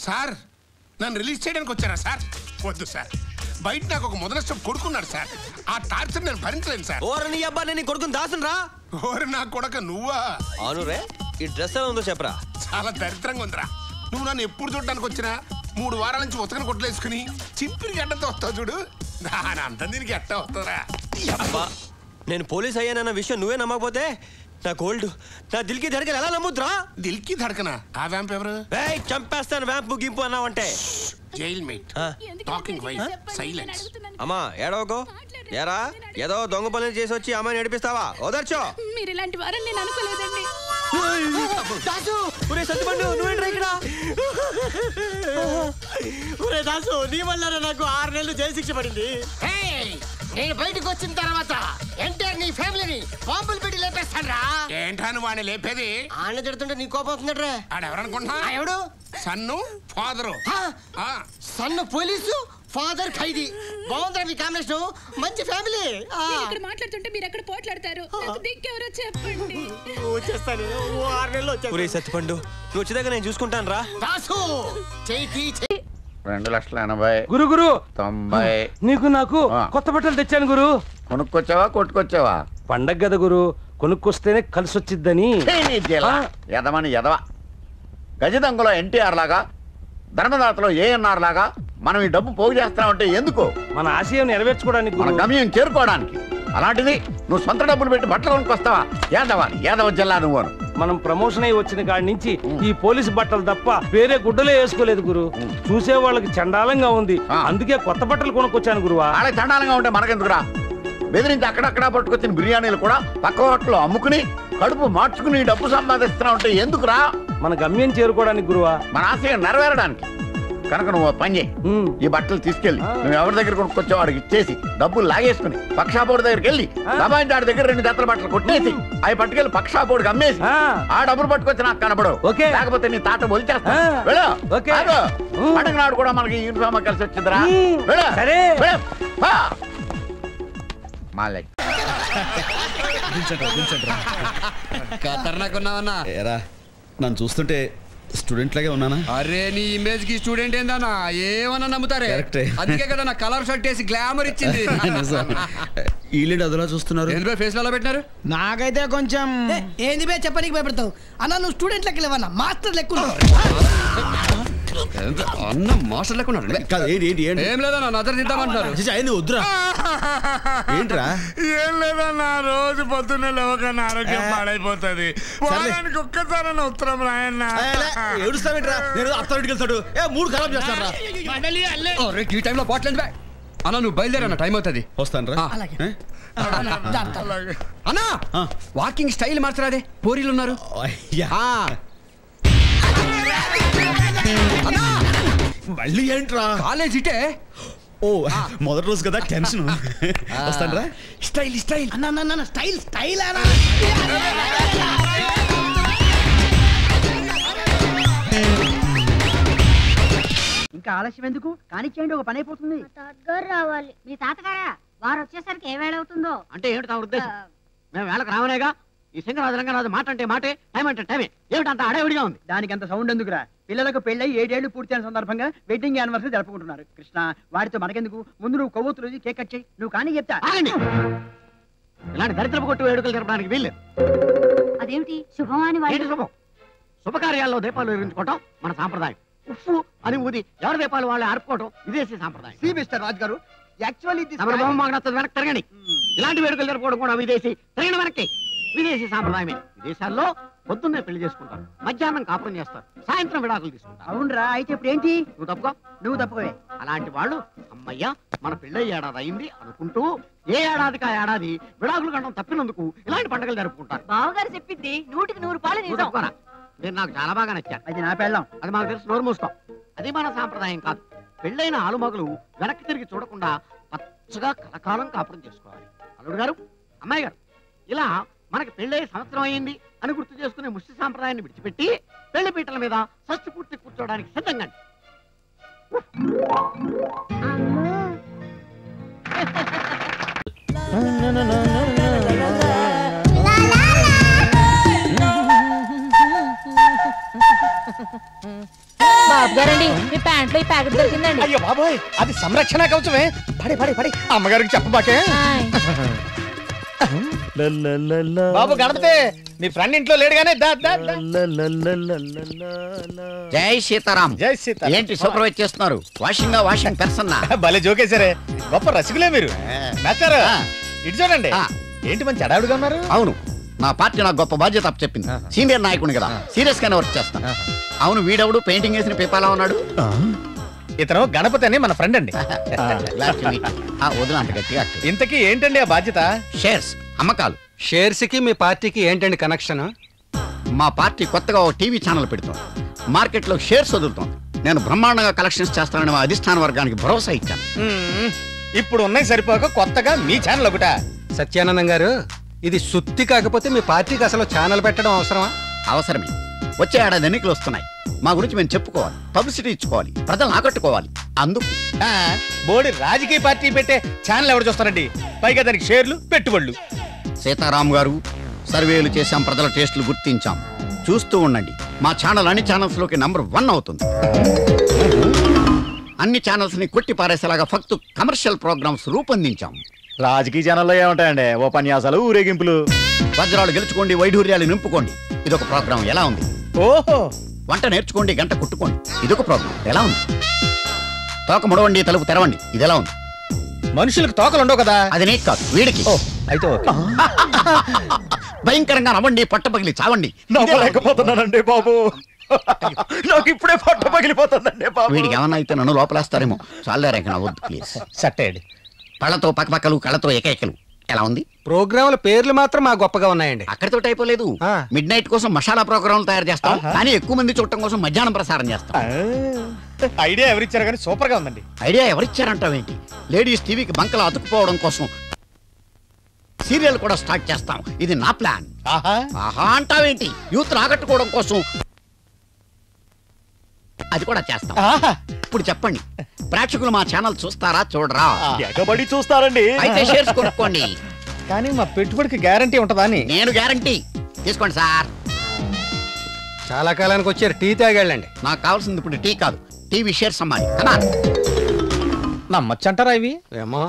Sir నన్ను release చేయడానికి వచ్చారా సార్ వద్దు సార్ బయట నాకు ఒక మొదలష్టం కొడుకున్నాడు సార్ ఆ టార్చర్ నేను భరించలేను సార్ ఓర నీ అబ్బా నేను కొడుకుని దాసును రా ఓరి నా కొడక నువ్వా అవును రే ఈ డ్రెస్ ఎలా ఉందో చెప్పరా చాలా దరిద్రంగా ఉందిరా నువ్వు నన్ను ఎప్పుడు చూడడానికి వచ్చినా మూడు వారాల నుంచి ఉతకని కొట్టలేసుకుని చింపిరి గడ్డతో వస్తావు చూడు దాని అంత దీనికి ఎట్ట వస్తుందిరా అబ్బా నేను పోలీస్ అయ్యానన్న విషయం నువ్వే నమ్మకపోతే నా గోల్డ్ నా దిల్కి ధడకలు ఎలా నమ్ముద్రా దిల్కి ధడకనా ఆ వ్యాంప్ ఎవరు ఏయ్ చంపేస్తాను వ్యాంపు గింపు అన్నావంటే జైల్ మేట్ ఆ, టాకింగ్ వైఫ్ సైలెన్స్ అమ్మా ఏడవకు ఎరా ఏదో దొంగ పనులు చేసి వచ్చి అమ్మాయిని నడిపిస్తావా ఓదర్చో మీరు ఇలాంటి వారని నేను అనుకోలేదండి దాసు ఒరే సత్తుపండు నువ్వేంట్రా ఇక్కడ ఒరే దాసు నీ వల్ల నాకు ఆరు నెలలు జైలు శిక్ష పడింది నేను బయటకు వచ్చిన తర్వాత ఎన్టీఆర్ నీ ఫ్యామిలీని బాంబులు పెట్టి లేపేస్తాడ్రా ఏంటా నువ్వు వాడిని లేపేది ఆన్న తిడుతుంటే నీ కోపం అవుతుందట్రా ఆడెవరనుకుంటున్నా ఆ, ఎవడు సన్ను ఫాదరు ఆ, సన్న పోలీసు ఫాదర్ ఖైదీ బాగుందిరా మీ కాంబినేషన్ మంచి ఫ్యామిలీ ఆ. నేను ఇక్కడ మాట్లాడుతుంటే మీరు ఎక్కడ పోట్లాడతారు నాకు దిక్కెవరో చెప్పండి వచ్చేస్తాను ఓ ఆరు నెలలు వచ్చేస్తాను ఒరే సత్తుపండు నువ్వు వచ్చేదాకా నేను చూసుకుంటాను రా దాసు చేయి చేయి రెండు లక్షల ఎనభై గురు గురు తొంభై నీకు నాకు ఆ. కొత్త బట్టలు తెచ్చాను గురు కొనుక్కొచ్చావా కొట్టుకొచ్చావా పండగ కదా గురు కొనుక్కొస్తేనే కలిసి వచ్చిద్దని ఛీ, నీ జిల. ఆ. ఎదమని ఎదవ గజదంగలో ఎన్టీఆర్ లాగా ధర్మదాతలో ఏఎన్ఆర్ లాగా మనం ఈ డబ్బు పోగు చేస్తామంటే ఎందుకు మన ఆశయం నెరవేర్చుకోవడానికి మన గురు గమ్యం చేరుకోవడానికి అలాంటిది నువ్వు సొంత డబ్బులు పెట్టి బట్టలు కొనుక్కొస్తావా యాదవ యాదవ జిల్లా నువ్వు మనం ప్రమోషన్ అయి వచ్చిన కాడి నుంచి ఈ పోలీస్ బట్టలు తప్ప వేరే గుడ్డలే వేసుకోలేదు గురు చూసే వాళ్ళకి చండాలంగా ఉంది ఆ. అందుకే కొత్త బట్టలు కొనుక్కొచ్చాను గురువా వాళ్ళకి చండాలంగా ఉంటే మనకెందుకురా బెదిరించి అక్కడక్కడ పట్టుకొచ్చిన బిర్యానీలు కూడా పక్క హోటల్లో అమ్ముకుని కడుపు మార్చుకుని ఈ డబ్బు సంపాదిస్తున్నావు అంటే ఎందుకురా మన గమ్యం చేరుకోవడానికి గురువా మన ఆశయం నెరవేరడానికి కనుక నువ్వు ఓ పని చేయి ఉమ్. ఈ బట్టలు తీసుకెళ్ళి ఆ. నువ్వు ఎవరి దగ్గర కొనుక్కొచ్చావు వాడికి ఇచ్చేసి డబ్బులు లాగేసుకుని పక్షాపోడు దగ్గరికి వెళ్ళి ఆ. దబాయించి ఆడి దగ్గర రెండు జతల బట్టలు కొట్టేసి అవి పట్టుకెళ్ళి పక్షాపోడికి అమ్మేసి ఆ. ఆ డబ్బులు పట్టుకొచ్చి నాకు కనబడు ఓకే. లేకపోతే నీ తాత ఒలిచేస్తా ఆ. వెళ్ళు ఓకే. ఆగు. ఉమ్. పండుగ నాడు కూడా మనకి యూనిఫామ్ కలిసి వచ్చిందిరా ఉమ్. వెళ్ళు. సరే. వెళ్ళు. పా. మాలయ్ ఖతర్నాక్ ఉన్నావన్నా ఏరా నన్ను చూస్తుంటే స్టూడెంట్ లాగే ఉన్నానా అరే నీ ఇమేజ్ కి స్టూడెంట్ ఏందన్నా ఏమన్నా నమ్ముతారే కరెక్టే. అందుకే కదా నా కలర్ షర్ట్ వేసి గ్లామర్ ఇచ్చింది నిజం. వీళ్ళేంటి అదలా చూస్తున్నారు ఎందుకు ఫేస్ లో పెట్టినారు నాకైతే కొంచెం ఏంది బే చెప్పనీకి భయపడతావు అన్న నువ్వు స్టూడెంట్ లెక్క లేవన్నా మాస్టర్ లెక్క ఉన్నావు. ఎంత అన్న మాస్టర్ లెక్కున్నాడు కాదు ఏంటి ఏంటి ఏంటి ఏం లేదన్నా నజర్ తిద్దామంటున్నారు చిచి, అయింది వద్దురా ఏంట్రా ఏం లేదన్నా రోజు పొద్దున్నే లేవకన్నా ఆరోగ్యం ఏ. పాడైపోతుంది సర్లే. వారానికి ఒక్కసారి ఉత్తరం రాయన్నా ఏడుస్తావేంట్రా నేను అత్తడికి వెళ్తాడు ఏ మూడు ఖరాబ్ చేస్తాను అరే ఈ టైంలో బాటిల్ ఎందుకు బే? అన్న నువ్వు బయలుదేరన్న టైం అవుతుంది వస్తాను రా అలాగే. జాగ్రత్త. అన్నా ఆ. వాకింగ్ స్టైల్ మార్చరాదే పోరీలు ఉన్నారు ఆ, మళ్ళీ ఏంట్రా కాలేజ్ ఇటే ఓ మొదటి రోజు కదా టెన్షన్ వస్తాను రా స్టైల్ స్టైల్ అన్న అన్న, అన్న స్టైల్ స్టైల్ అన్న ఇంకా ఆలస్యం ఎందుకు కానిచ్చేయండి ఒక పని అయిపోతుంది తాతగారు రావాలి మీ తాతగారా వారు వచ్చేసరికి ఏ వేళ అవుతుందో అంటే ఏమిటి నా ఉద్దేశం మేము వేళకు రావనేగా ఈ సింగరాజు రంగరాజు మాట అంటే మాటే టైం అంటే టైమే ఏమిటి అంత అడవిడిగా ఉంది దానికి అంత సౌండ్ ఎందుకురా పిల్లలకు పెళ్ళై ఏడేళ్లు పూర్తయిన సందర్భంగా వెడ్డింగ్ యానివర్సరీ జరుపుకుంటున్నారు కృష్ణ వాడితో మనకెందుకు ముందు నువ్వు కొవ్వొత్తులు వేసి కేక్ కట్ చేయి నువ్వు కానీ చెప్తా ఇలాంటి దరిద్రపు కొట్టు వేడుకలు జరపడానికి వీల్లేదు అదేమిటి శుభమాని ఏంటి శుభం శుభకార్యాల్లో దీపాలు వెలిగించుకోవటం మన సాంప్రదాయం ఉప్పు అని ఊది ఎవరి దీపాలు వాళ్ళు ఆర్పుకోవటం విదేశీ సాంప్రదాయం సి మిస్టర్ రాజ్ గారు యాక్చువల్లీ మాకు నచ్చదు వెనక్కి తిరగండి ఇలాంటి వేడుకలు జరుపుకోవడం కూడా విదేశీ తిరగండి వెనక్కి విదేశీ సాంప్రదాయమే విదేశాల్లో పొద్దున్నే పెళ్లి చేసుకుంటారు మధ్యాహ్నం కాపురం చేస్తారు సాయంత్రం విడాకులు తీసుకుంటారు అవునరా అయితే ఇప్పుడు ఏంటి నువ్వు తప్పుకో నువ్వు తప్పుకోవే అలాంటి వాళ్ళు అమ్మయ్య మన పెళ్ళై ఏడాది అయింది అనుకుంటూ ఏ ఏడాదికి ఆ ఏడాది విడాకులు కట్టడం తప్పినందుకు ఇలాంటి పండుగలు జరుపుకుంటారు బావగారు చెప్పింది నూటికి నూరు పాలు నువ్వు తప్పుకోరా మీరు నాకు చాలా బాగా నచ్చారు అది నా పెళ్ళం అది మాకు తెలుసు నోరు మూసుకో అది మన సాంప్రదాయం కాదు పెళ్ళైన ఆలుమగలు వెనక్కి తిరిగి చూడకుండా పచ్చగా కలకాలం కాపురం చేసుకోవాలి అల్లుడు గారు అమ్మాయి గారు ఇలా మనకి పెళ్ళై సంవత్సరం అయింది అని గుర్తు చేసుకునే ముష్టి సాంప్రదాయాన్ని విడిచిపెట్టి పెళ్లి పీటల మీద షష్టి పూర్తి కూర్చోవడానికి సిద్ధంగా బాబు గారండి మీ ప్యాంట్లో ఈ ప్యాకెట్ దొరికిందండి అయ్యో బాబోయ్ అది సంరక్షణ కవచమే పడి పడి పడి అమ్మగారికి చెప్పబాకే బాబు గణపతే మీ ఫ్రెండ్ ఇంట్లో లేడుగానే దా దా దా. జై సీతారాం జై సీతారాం. ఏంటి సూపర్వైజ్ చేస్తున్నారు వాషింగ్ వాషింగ్ పెర్సన్ భలే జోకేశారే గొప్ప రసికులే మీరు మాస్టర్ ఇటు చూడండి ఏంటి మంచి అడావుడిగా ఉన్నారు అవును నా పార్టీ నాకు గొప్ప బాధ్యత చెప్పింది సీనియర్ నాయకుని కదా సీరియస్ గానే వర్క్ చేస్తాను అవును వీడెవడు పెయింటింగ్ వేసిన పేపాలా ఉన్నాడు ఇతను గణపతి అని మన ఫ్రెండ్ అండి Glad to meet you. ఆ, వదిన అంత గట్టిగా ఇంతకీ ఏంటండి ఆ బాధ్యత షేర్స్ అమ్మకాలు షేర్స్ కి మీ పార్టీకి ఏంటండి కనెక్షన్ మా పార్టీ కొత్తగా ఓ టీవీ ఛానల్ పెడుతోంది మార్కెట్లో షేర్స్ వదులుతోంది నేను బ్రహ్మాండంగా కలెక్షన్స్ చేస్తానని మా అధిష్టాన వర్గానికి భరోసా ఇచ్చాను మ్మ్. ఇప్పుడు ఉన్నాయి సరిపోక కొత్తగా మీ ఛానల్ ఒకట సత్యానందం గారు ఇది సుత్తి కాకపోతే మీ పార్టీకి అసలు ఛానల్ పెట్టడం అవసరమా అవసరమే వచ్చే ఏడాది ఎన్నికలు వస్తున్నాయి మా గురించి మేము చెప్పుకోవాలి పబ్లిసిటీ ఇచ్చుకోవాలి ప్రజలను ఆకట్టుకోవాలి అందుకు ఆ, బోడి రాజకీయ పార్టీ పెట్టే ఛానల్ ఎవరు చూస్తారండి పైగా దానికి షేర్లు పెట్టుబడులు సీతారాం గారు సర్వేలు చేశాం ప్రజల టేస్టులు గుర్తించాం చూస్తూ ఉండండి మా ఛానల్ అన్ని ఛానల్స్ లోకి నంబర్ వన్ అవుతుంది అన్ని ఛానల్స్ ని కొట్టి పారేసేలాగా ఫక్తు కమర్షియల్ ప్రోగ్రామ్స్ రూపొందించాం రాజకీయ ఛానల్లో ఏముంటాయండి ఉపన్యాసాలు ఊరేగింపులు వజ్రాలు గెలుచుకోండి వైఢూర్యాలు నింపుకోండి ఇదొక ప్రోగ్రాం ఎలా ఉంది ఓహో వంట నేర్చుకోండి గంట కుట్టుకోండి ఇదొక ప్రోగ్రాం ఎలా ఉంది తోక ముడవండి తలుపు తెరవండి ఇది ఎలా ఉంది మనుషులకు తోకలు ఉండవు కదా అది నీకు కాదు వీడికి అయితే ఓకే భయంకరంగా నవ్వండి పట్ట పగిలి చావండి నవ్వలేకపోతున్నానండి బాబు నాకు ఇప్పుడే పట్ట పగిలిపోతుందండి బాబు వీడికి ఏమన్నా అయితే నన్ను లోపలేస్తారేమో చాలే రేఖ నవ్వద్దు ప్లీజ్ సట్టేయండి పళ్ళతో పక్కపక్కలు కళ్ళతో ఏకైకలు ఎలా ఉంది ప్రోగ్రాముల పేర్లు మాత్రం మా గొప్పగా ఉన్నాయండి అక్కడితో అయిపోలేదు మిడ్ నైట్ కోసం మసాలా ప్రోగ్రాంలు తయారు చేస్తాం కానీ ఎక్కువ మంది చూడటం కోసం మధ్యాహ్నం ప్రసారం చేస్తాం ఐడియా ఎవరిచ్చారు కానీ సూపర్ గా ఉందండి ఐడియా ఎవరిచ్చారంటావేంటి లేడీస్ టీవీకి బంకలు అతుక్కుపోవడం కోసం సీరియల్ కూడా స్టార్ట్ చేస్తాం ఇది నా ప్లాన్ ఆహా అంటావేంటి యూత్ ఆకట్టుకోవడం కోసం అది కూడా చేస్తాం ఇప్పుడు చెప్పండి ప్రేక్షకులు మా ఛానల్ చూస్తారా చూడరా ఎగబడి చూస్తారండి అయితే షేర్స్ కొనుక్కోండి కానీ మా పెట్టుబడికి గ్యారంటీ ఉంటుందా అని నేను గ్యారంటీ తీసుకోండి సార్ చాలా కాలానికి వచ్చారు టీ తాగాళ్ళండి నాకు కావాల్సింది ఇప్పుడు టీ కాదు టీవీ షేర్స్ అమ్మాలి కదా నమ్మచ్చంటారా ఇవి ఏమో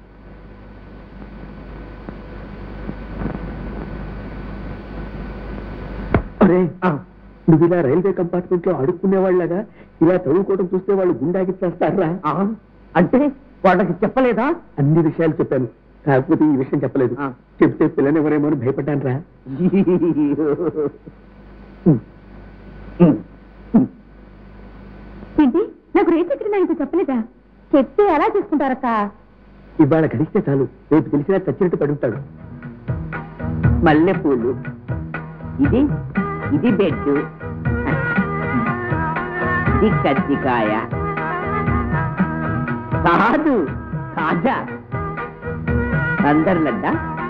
నువ్వు ఇలా రైల్వే కంపార్ట్మెంట్ లో అడుక్కునే వాళ్ళగా ఇలా చదువుకోవడం చూస్తే వాళ్ళు గుండాకి చేస్తారా అంటే వాళ్ళకి చెప్పలేదా అన్ని విషయాలు చెప్పాను కాకపోతే ఈ విషయం చెప్పలేదు చెప్తే పిల్లని ఎవరేమో అని భయపడ్డాను రా ఏంటి నాకు రేట్ ఎక్కడ నాకు చెప్పలేదా చెప్తే ఎలా చేసుకుంటారక్క ఇవాళ గడిస్తే చాలు రేపు తెలిసినా చచ్చినట్టు పడుతాడు మల్లెపూలు ఇది ఇది బెడ్ ఇది కజ్జికాయ కాదు కాజా అందర్లడ్డా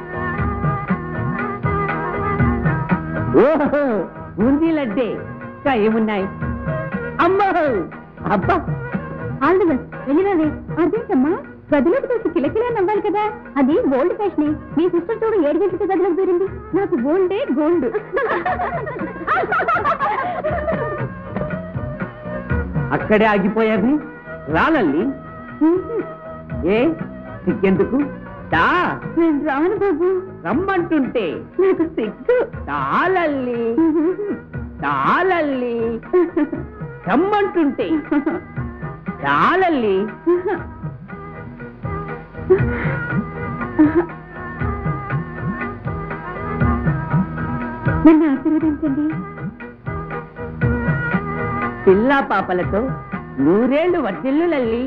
ఓహో బూందీ లడ్డే ఇంకా ఏమున్నాయి అమ్మో అబ్బా ఆల్ ది బెస్ట్ వెళ్ళినవే అదేంటమ్మా గదిలోకి చూసి కిలకిలా నవ్వాలి కదా అది ఓల్డ్ ఫ్యాషన్ మీ సిస్టర్ చూడు ఏడు గంటలకి గదిలోకి దూరింది నాకు గోల్డే గోల్డ్ అక్కడే ఆగిపోయావి రాలల్లి ఏ సిగ్గెందుకు దా నేను రాను బాబు రమ్మంటుంటే నాకు సిగ్గు తాళల్లి తాళల్లి రమ్మంటుంటే తాళల్లి నన్ను ఆశీర్వదించండి పిల్లా పాపలతో నూరేళ్లు వర్జిల్లు లల్లి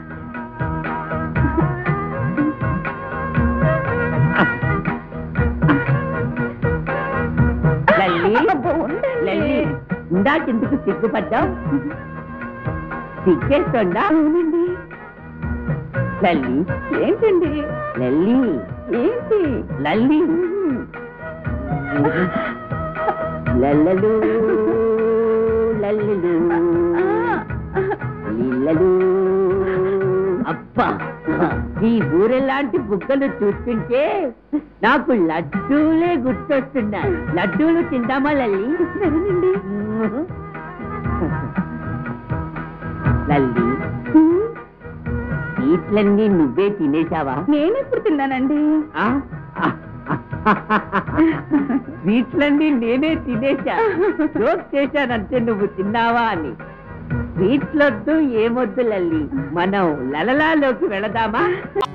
లల్లి లల్లి ఇందాకెందుకు సిగ్గుపడ్డావు సిగ్గేస్తుందా అవునండి లల్లి ఏంటండి లల్లి ఏంటి లల్లి లల్లలు లల్లులు లిల్లలు అబ్బా ఈ ఊరెలాంటి బుగ్గలు చూస్తుంటే నాకు లడ్డూలే గుర్తొస్తున్నాయి లడ్డూలు తిందామా లల్లి సరేనండి లల్లి స్వీట్లన్నీ నువ్వే తినేశావా నేను ఎప్పుడు తిన్నానండి ఆ? స్వీట్లన్నీ నేనే తినేశా జోక్ చేశానంటే నువ్వు తిన్నావా అని స్వీట్లొద్దు ఏమొద్దు లల్లి మనం లలలాలోకి వెళదామా